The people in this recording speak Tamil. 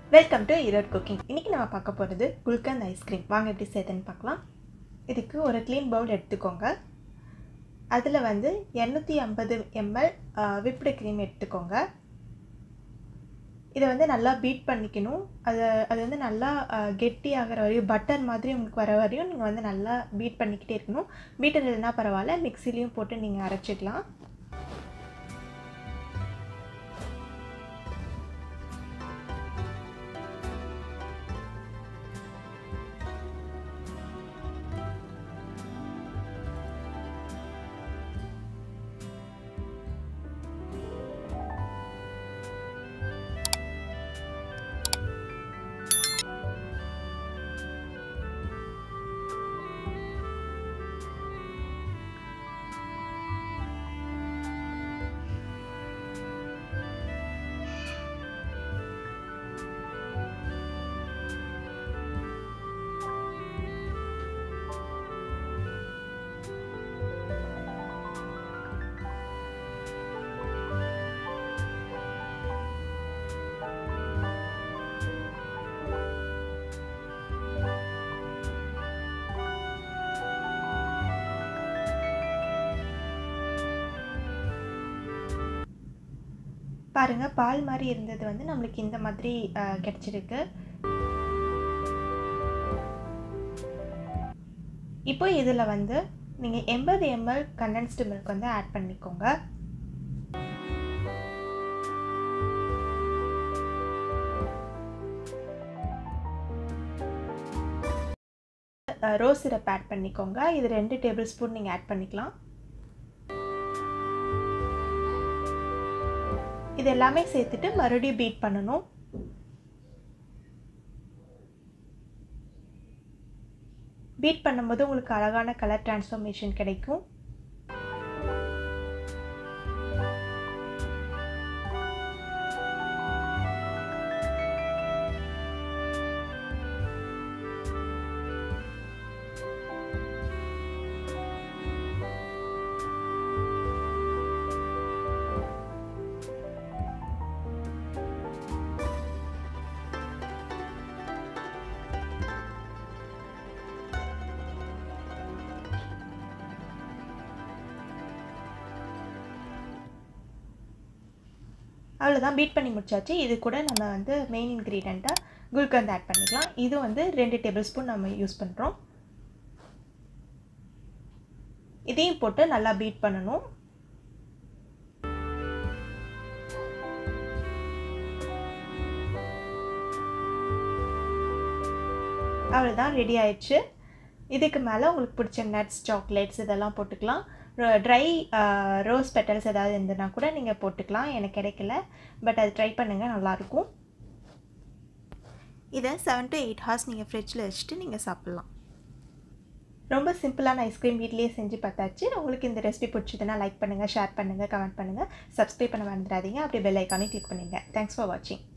வெல்கம் டு ஈரோட் குக்கிங் இன்றைக்கி நம்ம பார்க்க போகிறது குல்கந்த் ஐஸ்கிரீம் வாங்க எப்படி செய்யுதுன்னு பார்க்கலாம் இதுக்கு ஒரு க்ளீன் பவுல் எடுத்துக்கோங்க அதில் வந்து இரநூத்தி ஐம்பது எம்எல் விப்டு க்ரீம் எடுத்துக்கோங்க இதை வந்து நல்லா பீட் பண்ணிக்கணும் அது அது வந்து நல்லா கெட்டி ஆகிற வரையும் பட்டர் மாதிரி உங்களுக்கு வர வரையும் நீங்கள் வந்து நல்லா பீட் பண்ணிக்கிட்டே இருக்கணும் பீட்டர் இல்லைன்னா பரவாயில்ல மிக்சிலையும் போட்டு நீங்கள் அரைச்சிக்கலாம் பாருங்கள் பால் மாதிரி இருந்தது வந்து நம்மளுக்கு இந்த மாதிரி கிடச்சிருக்கு இப்போ இதில் வந்து நீங்கள் எண்பது எம்எல் கண்டென்ஸ்டு மில்க் வந்து ஆட் பண்ணிக்கோங்க ரோஸ் சிரப் ஆட் பண்ணிக்கோங்க இது ரெண்டு டேபிள் ஸ்பூன் நீங்கள் ஆட் பண்ணிக்கலாம் இது எல்லாமே சேர்த்துட்டு மறுபடியும் பீட் பண்ணணும் பீட் பண்ணும்போது உங்களுக்கு அழகான கலர் டிரான்ஸ்ஃபர்மேஷன் கிடைக்கும் அவ்வளோதான் பீட் பண்ணி முடிச்சாச்சு இது கூட நம்ம வந்து மெயின் இன்க்ரீடியண்ட்டாக குல்கந்த் ஆட் பண்ணிக்கலாம் இது வந்து ரெண்டு டேபிள் ஸ்பூன் நம்ம யூஸ் பண்ணுறோம் இதையும் போட்டு நல்லா பீட் பண்ணணும் அவ்வளோதான் ரெடி ஆயிடுச்சு இதுக்கு மேலே உங்களுக்கு பிடிச்ச நட்ஸ் சாக்லேட்ஸ் இதெல்லாம் போட்டுக்கலாம் ட்ரை ரோஸ் பெட்டல்ஸ் ஏதாவது இருந்ததுன்னா கூட நீங்கள் போட்டுக்கலாம் எனக்கு கிடைக்கல பட் அது ட்ரை பண்ணுங்கள் நல்லாயிருக்கும் இதை செவன் டு எயிட் ஹார்ஸ் நீங்கள் ஃப்ரிட்ஜில் வச்சுட்டு நீங்கள் சாப்பிட்லாம் ரொம்ப சிம்பிளான ஐஸ்கிரீம் வீட்லேயே செஞ்சு பார்த்தாச்சு உங்களுக்கு இந்த ரெசிபி பிடிச்சதுன்னா லைக் பண்ணுங்கள் ஷேர் பண்ணுங்கள் கமெண்ட் பண்ணுங்கள் சப்ஸ்கிரைப் பண்ண மறந்துடாதீங்க அப்படியே பெல் ஐக்கானே கிளிக் பண்ணுங்கள் தேங்க்ஸ் ஃபார் வாட்சிங்